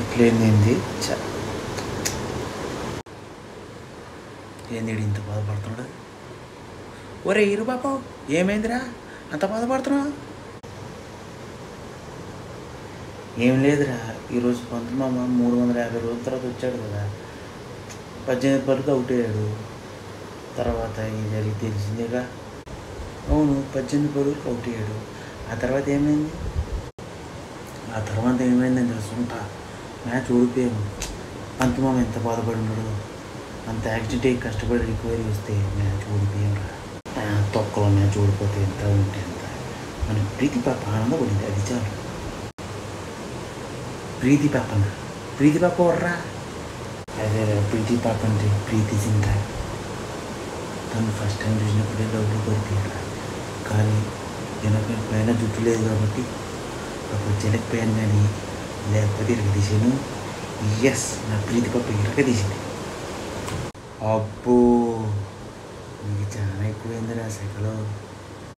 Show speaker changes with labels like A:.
A: ఇట్లేంది చ ఏంది ఈడు ఇంత బాధపడుతున్నాడు ఒరే ఇరు బాబు ఏమైందిరా అంత బాధపడుతున్నావు ఏం లేదురా ఈరోజు పంత మామ మూడు వందల యాభై రోజుల తర్వాత వచ్చాడు కదా పద్దెనిమిది పరుకు అవుట్ అయ్యాడు తర్వాత ఏం జరిగి తెలిసిందేగా అవును పద్దెనిమిది పరుగులకు అవుట్ అయ్యాడు ఆ తర్వాత ఏమైంది ఆ తర్వాత ఏమైందని తెలుసుకుంటా మ్యాచ్ ఓడిపోయాము పంతమామ ఎంత బాధపడి ఉన్నాడు అంత యాక్సిడెంట్ అయ్యి కష్టపడి రికవరీ వస్తే మ్యాచ్ ఓడిపోయాం రా తొక్కలో మ్యాచ్ ఓడిపోతే ఎంత ఉంటే ఎంత మన ప్రీతి పాప ఆనందపడింది అది చాలు ప్రీతి పాపన ప్రీతి పాప వర్రా అదే రా, ప్రీతి పాప అంటే ప్రీతి సింగ్ రా తను ఫస్ట్ టైం చూసినప్పుడే డబ్బులు కొరికాడు కానీ వెనక పైన జుట్టు లేదు కాబట్టి అప్పుడు చెలకపోయాను కానీ లేకపోతే ఇరగ తీసాను ఎస్ నా ప్రీతి పప్పు ఇరగ తీసింది అబ్బో నీకు చాలా ఎక్కువైందిరా సైకిల్